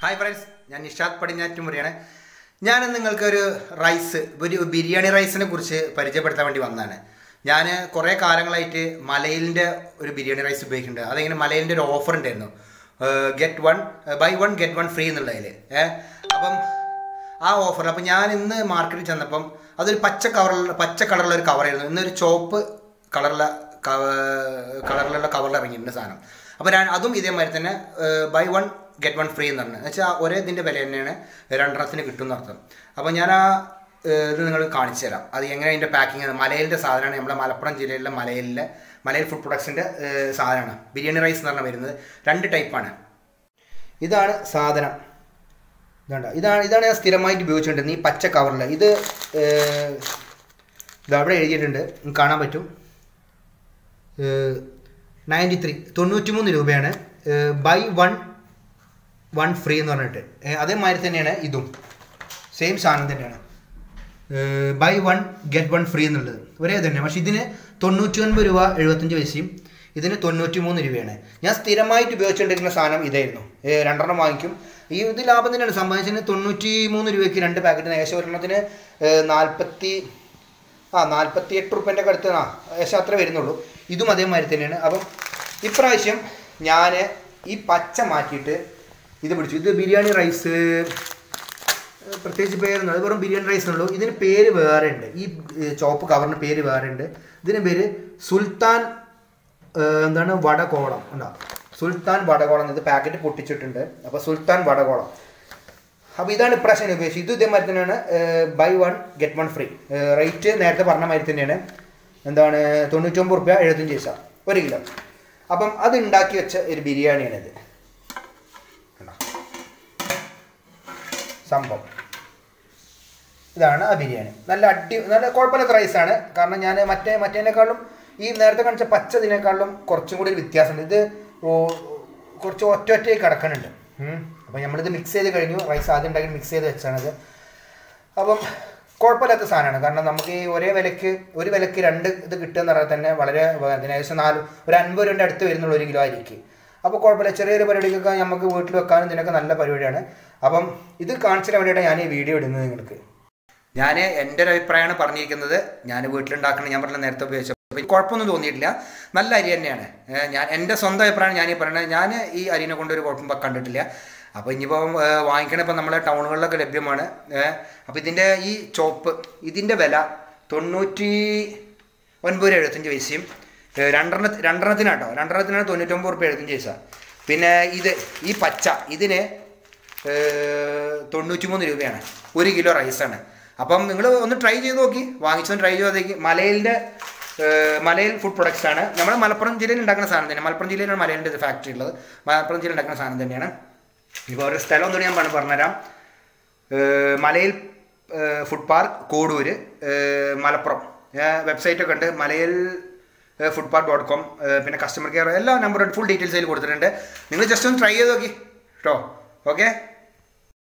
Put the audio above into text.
Hi friends ഞാൻ നിഷാദ് പടിഞ്ഞാറ്റുമുറിയാണ് ഞാൻ നിങ്ങൾക്കൊരു റൈസ് ഒരു ബിരിയാണി റൈസിനെ കുറിച്ച് പരിചയപ്പെടുത്താൻ വേണ്ടി വന്നതാണ് ഞാൻ കുറേ കാലങ്ങളായിട്ട് മലയിലിൻ്റെ ഒരു ബിരിയാണി റൈസ് ഉപയോഗിക്കുന്നുണ്ട് അതിങ്ങനെ മലയിലിൻ്റെ ഒരു ഓഫർ ഉണ്ടായിരുന്നു get one buy one get one free എന്നുള്ളതിൽ ഏഹ് അപ്പം ആ ഓഫർ അപ്പം ഞാൻ ഇന്ന് മാർക്കറ്റിൽ ചെന്നപ്പം അതൊരു പച്ച കവറിലുള്ള പച്ച കളറുള്ള ഒരു കവറായിരുന്നു ഇന്നൊരു ചോപ്പ് കളറുള്ള കളറിലുള്ള കവറിൽ ഇറങ്ങിയിട്ടുണ്ട് സാധനം അപ്പോൾ ഞാൻ അതും ഇതേമാതിരി തന്നെ buy one get one free എന്ന് പറഞ്ഞു വെച്ചാൽ ഒരേ ഇതിൻ്റെ വില തന്നെയാണ് രണ്ടെണ്ണത്തിന് കിട്ടും എന്നർത്ഥം അപ്പോൾ ഞാൻ ആ ഏഹ്, ഇത് നിങ്ങൾ കാണിച്ചു തരാം അത് എങ്ങനെ അതിൻ്റെ പാക്കിങ് മലയിലിൻ്റെ സാധനമാണ് നമ്മുടെ മലപ്പുറം ജില്ലയിലെ മലയിലെ മലയിൽ ഫുഡ് പ്രൊഡക്ട്സിൻ്റെ സാധനമാണ് ബിരിയാണി റൈസ് എന്ന് പറഞ്ഞാൽ വരുന്നത് രണ്ട് ടൈപ്പാണ് ഇതാണ് സാധനം ഇതാണ്ട ഇതാണ് ഇതാണ് ഞാൻ സ്ഥിരമായിട്ട് ഉപയോഗിച്ചുകൊണ്ടിരുന്നത് ഈ പച്ച കവറിൽ ഇത് ഏഹ്, ഇത് അവിടെ എഴുതിയിട്ടുണ്ട് നിങ്ങൾക്ക് കാണാൻ പറ്റും നയൻറ്റി ത്രീ തൊണ്ണൂറ്റി മൂന്ന് രൂപയാണ് ബൈ വൺ വൺ ഫ്രീ എന്ന് പറഞ്ഞിട്ട് ഏഹ്, അതേമാതിരി തന്നെയാണ് ഇതും സെയിം സാധനം തന്നെയാണ് buy one get one free എന്നുള്ളത് ഒരേ തന്നെ പക്ഷെ ഇതിന് തൊണ്ണൂറ്റി ഒൻപത് രൂപ എഴുപത്തഞ്ച് പൈസയും ഇതിന് തൊണ്ണൂറ്റി മൂന്ന് രൂപയാണ് ഞാൻ സ്ഥിരമായിട്ട് ഉപയോഗിച്ചുകൊണ്ടിരിക്കുന്ന സാധനം ഇതായിരുന്നു ഏഹ്, രണ്ടെണ്ണം വാങ്ങിക്കും ഈ ഇത് ലാഭം തന്നെയാണ് സംബന്ധിച്ചതിന് തൊണ്ണൂറ്റി മൂന്ന് രൂപയ്ക്ക് രണ്ട് പാക്കറ്റ് ഏകദേശം ഒരെണ്ണത്തിന് ഏഹ്, നാൽപ്പത്തി ആ നാൽപ്പത്തി എട്ട് റുപ്യൻ്റെ ഒക്കെ അടുത്ത് ആ ഏകദേശം അത്ര വരുന്നുള്ളൂ ഇതും അതേമാതിരി തന്നെയാണ് അപ്പം ഇപ്രാവശ്യം ഞാൻ ഈ പച്ച മാറ്റിയിട്ട് ഇത് പിടിച്ചു ഇത് ബിരിയാണി റൈസ് ഏഹ് പ്രത്യേകിച്ച് പേരൊന്നും അത് വെറും ബിരിയാണി റൈസ് ഉള്ളൂ ഇതിന് പേര് വേറെ ഉണ്ട് ഈ ഏഹ് ചോപ്പ് കവറിന് പേര് വേറെ ഉണ്ട് ഇതിന് പേര് സുൽത്താൻ ഏഹ് എന്താണ് വടകോളം ഉണ്ടോ സുൽത്താൻ വടകോളം ഇത് പാക്കറ്റ് പൊട്ടിച്ചിട്ടുണ്ട് അപ്പോൾ സുൽത്താൻ വടകോളം അപ്പോൾ ഇതാണ് ഇപ്രാവശ്യം ഞാൻ ഉപയോഗിച്ചത് ഇത് ഇതേമാതിരി തന്നെയാണ് buy one get one free rate നേരത്തെ പറഞ്ഞ മാതിരി തന്നെയാണ് എന്താണ് തൊണ്ണൂറ്റൊമ്പത് റുപ്യ എഴുപത്തഞ്ച് പൈസ ഒരു കിലോ അപ്പം അത് ഉണ്ടാക്കി വെച്ച ഒരു ബിരിയാണിയാണിത് കണ്ടോ? സംഭവം ഇതാണ് ആ ബിരിയാണി നല്ല അടി നല്ല കുഴപ്പമില്ലാത്ത റൈസാണ് കാരണം ഞാൻ മറ്റേ മറ്റേതിനേക്കാളും ഈ നേരത്തെ കാണിച്ച പച്ച ഇതിനേക്കാളും കുറച്ചും കൂടി ഒരു വ്യത്യാസമുണ്ട് ഇത് ഓ- കുറച്ച് ഒറ്റ ഒറ്റയായി കിടക്കുന്നുണ്ട് അപ്പം നമ്മളിത് മിക്സ് ചെയ്ത് കഴിഞ്ഞു റൈസ് ആദ്യം ഉണ്ടാക്കി മിക്സ് ചെയ്ത് വെച്ചാണിത് അപ്പം കുഴപ്പമില്ലാത്ത സാധനമാണ് കാരണം നമുക്ക് ഈ ഒരേ വിലക്ക് ഒരു വിലക്ക് രണ്ട് ഇത് കിട്ടുക എന്ന് പറഞ്ഞാൽ തന്നെ വളരെ ഉപകാരത്തിന് ഏകദേശം നാല് ഒരു അൻപത് രൂപയുടെ അടുത്ത് വരുന്നുള്ള ഒരു കിലോ അരിക്ക് അപ്പോൾ കുഴപ്പമില്ല ചെറിയൊരു പരിപാടിക്കൊക്കെ നമുക്ക് വീട്ടിൽ വെക്കാനും ഇതിനൊക്കെ നല്ല പരിപാടിയാണ് അപ്പം ഇത് കാണിച്ചിട്ട് വേണ്ടിയിട്ടാണ് ഞാൻ ഈ വീഡിയോ ഇടുന്നത് നിങ്ങൾക്ക് ഞാൻ എൻ്റെ ഒരു അഭിപ്രായമാണ് പറഞ്ഞിരിക്കുന്നത് ഞാൻ വീട്ടിലുണ്ടാക്കണം ഞാൻ പറഞ്ഞ നേരത്തെ ഉപയോഗിച്ചത് അപ്പോൾ കുഴപ്പമൊന്നും തോന്നിയിട്ടില്ല നല്ല അരി തന്നെയാണ് ഏഹ് ഞാൻ എൻ്റെ സ്വന്തം അഭിപ്രായം ഞാൻ ഈ പറയുന്നത് ഞാൻ ഈ അരിനെ കൊണ്ട് ഒരു കുഴപ്പം കണ്ടിട്ടില്ല അപ്പോൾ ഇനിയിപ്പോൾ വാങ്ങിക്കണ ഇപ്പം നമ്മളെ ടൗണുകളിലൊക്കെ ലഭ്യമാണ് ഏഹ് അപ്പോൾ ഇതിൻ്റെ ഈ ചോപ്പ് ഇതിൻ്റെ വില തൊണ്ണൂറ്റി ഒൻപത് രൂപ എഴുപത്തഞ്ച് പൈസയും ഏഹ് രണ്ടെണ്ണ രണ്ടെണ്ണത്തിനാട്ടോ രണ്ടെണ്ണത്തിനാണ് തൊണ്ണൂറ്റൊമ്പത് റുപ്യ എഴുപത്തഞ്ച് പൈസ പിന്നെ ഇത് ഈ പച്ച ഇതിന് തൊണ്ണൂറ്റി മൂന്ന് രൂപയാണ് ഒരു കിലോ റൈസാണ് അപ്പം നിങ്ങൾ ഒന്ന് ട്രൈ ചെയ്ത് നോക്കി വാങ്ങിച്ചൊന്ന് ട്രൈ ചെയ്ത് നോക്കി മലയിലിൻ്റെ മലയിൽ ഫുഡ് പ്രൊഡക്ട്സ് ആണ് നമ്മുടെ മലപ്പുറം ജില്ലയിൽ ഉണ്ടാക്കുന്ന സാധനം തന്നെ മലപ്പുറം ജില്ലയിലാണ് മലയിലിൻ്റെ ഫാക്ടറി ഉള്ളത് മലപ്പുറം ജില്ലയിൽ ഉണ്ടാക്കുന്ന സാധനം തന്നെയാണ് ഇപ്പോൾ ഒരു സ്ഥലം ഒന്നുകൂടി ഞാൻ പറഞ്ഞു പറഞ്ഞുതരാം ഏഹ് മലയിൽ ഏഹ് ഫുഡ് പാർക്ക് കോടൂര് ഏഹ് മലപ്പുറം വെബ്സൈറ്റ് ഒക്കെ ഉണ്ട് Malayil food park dot com പിന്നെ കസ്റ്റമർ കെയർ എല്ലാ നമ്പറും ഫുൾ ഡീറ്റെയിൽസ് അതിൽ കൊടുത്തിട്ടുണ്ട് നിങ്ങൾ ജസ്റ്റ് ഒന്ന് ട്രൈ ചെയ്ത് നോക്കി കേട്ടോ ഓക്കെ